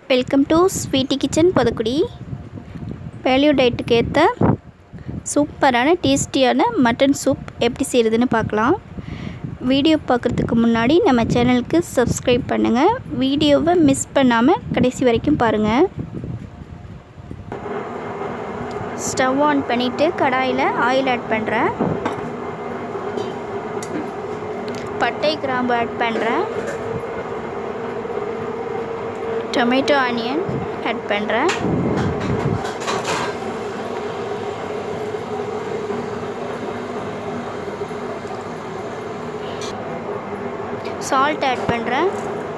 welcome to sweety kitchen புதக்குடி paleo டயட்டுக்கு ஏற்ற சூப்பரான டேஸ்டியான மட்டன் சூப் எப்படி செய்கிறதுன்னு பார்க்கலாம் வீடியோ பார்க்குறதுக்கு முன்னாடி நம்ம சேனலுக்கு சப்ஸ்கிரைப் பண்ணுங்கள் வீடியோவை மிஸ் பண்ணாமல் கடைசி வரைக்கும் பாருங்கள் ஸ்டவ் ஆன் பண்ணிவிட்டு கடாயில் ஆயில் ஆட் பண்ணுறேன் பட்டை கிராம்பு ஆட் பண்ணுறேன் டொமேட்டோ ஆனியன் ஆட் பண்ணுறேன் சால்ட் ஆட் பண்ணுறேன்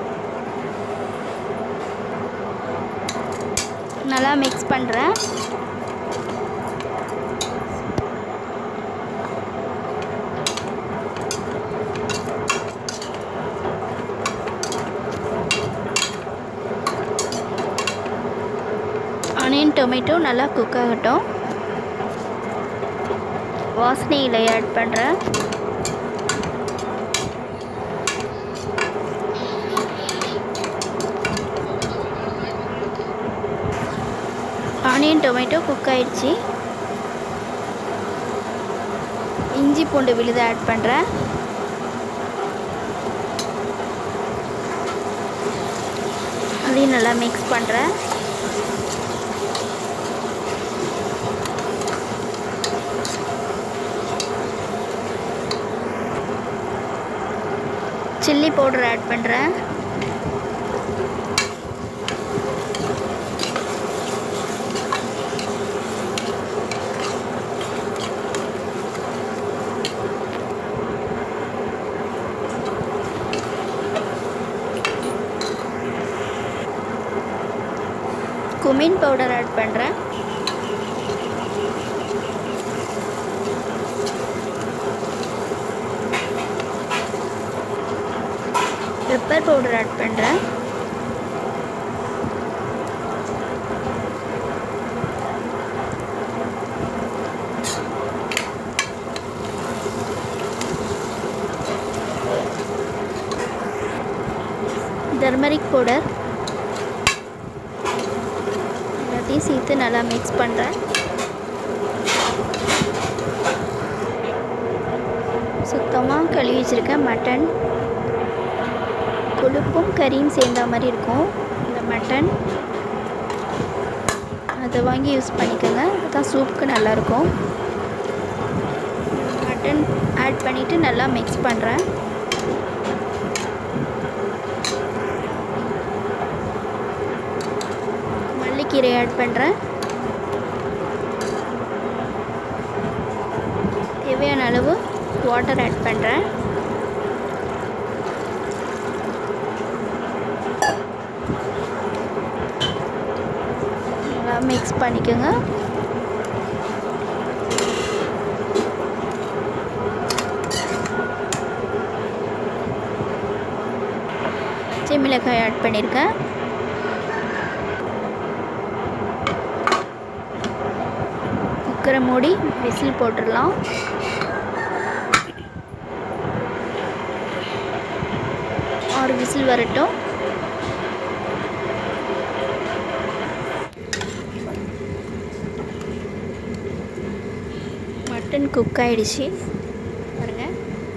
நல்லா மிக்ஸ் பண்ணுறேன் ஆனியன் டொமேட்டோ நல்லா குக் ஆகட்டும் வாசனை இலை ஆட் பண்ணுறேன் ஆனியன் டொமேட்டோ குக் ஆயிடுச்சு இஞ்சி பூண்டு விழுது ஆட் பண்ணுறேன் அதையும் நல்லா மிக்ஸ் பண்ணுறேன் சில்லி பவுடர் ஆட் பண்ணுறேன் குமின் பவுடர் ஆட் பண்ணுறேன் பெப்பர் பவுடர் ஆட் பண்ணுறேன் டர்மரிக் பவுடர் எல்லாத்தையும் சேர்த்து நல்லா மிக்ஸ் பண்ணுறேன் சுத்தமாக கழுவி வச்சுருக்கேன் மட்டன் கொழுப்பும் கறியும் சேர்ந்த மாதிரி இருக்கும் இந்த மட்டன் அதை வாங்கி யூஸ் பண்ணிக்கோங்க அதுதான் சூப்புக்கு நல்லாயிருக்கும் மட்டன் ஆட் பண்ணிவிட்டு நல்லா மிக்ஸ் பண்ணுறேன் மல்லிக்கீரை ஆட் பண்ணுறேன் தேவையான அளவு வாட்டர் ஆட் பண்ணுறேன் நல்லா மிக்ஸ் பண்ணிக்கோங்க பச்சை மிளகாய் ஆட் பண்ணியிருக்கேன் குக்கரை மூடி விசில் போட்டுடலாம் ஆறு விசில் வரட்டும் மட்டன் குக் ஆகிடுச்சு பாருங்கள்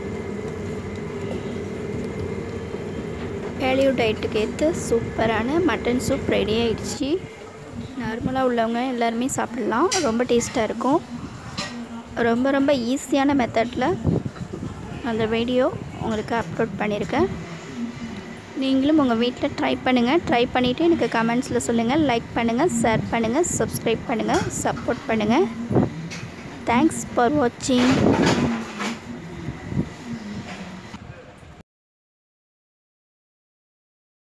வேல்யூ டயட்டுக்கு ஏற்ற சூப்பரான மட்டன் சூப் ரெடி ஆகிடுச்சு நார்மலாக உள்ளவங்க எல்லாருமே சாப்பிட்லாம் ரொம்ப டேஸ்ட்டாக இருக்கும் ரொம்ப ரொம்ப ஈஸியான மெத்தடில் அந்த வீடியோ உங்களுக்கு அப்லோட் பண்ணியிருக்கேன் நீங்களும் உங்கள் வீட்டில் ட்ரை பண்ணுங்கள் ட்ரை பண்ணிவிட்டு எனக்கு கமெண்ட்ஸில் சொல்லுங்கள் லைக் பண்ணுங்கள் ஷேர் பண்ணுங்கள் சப்ஸ்கிரைப் பண்ணுங்கள் சப்போர்ட் பண்ணுங்கள் தேங்க்ஸ் ஃபார் வாட்சிங்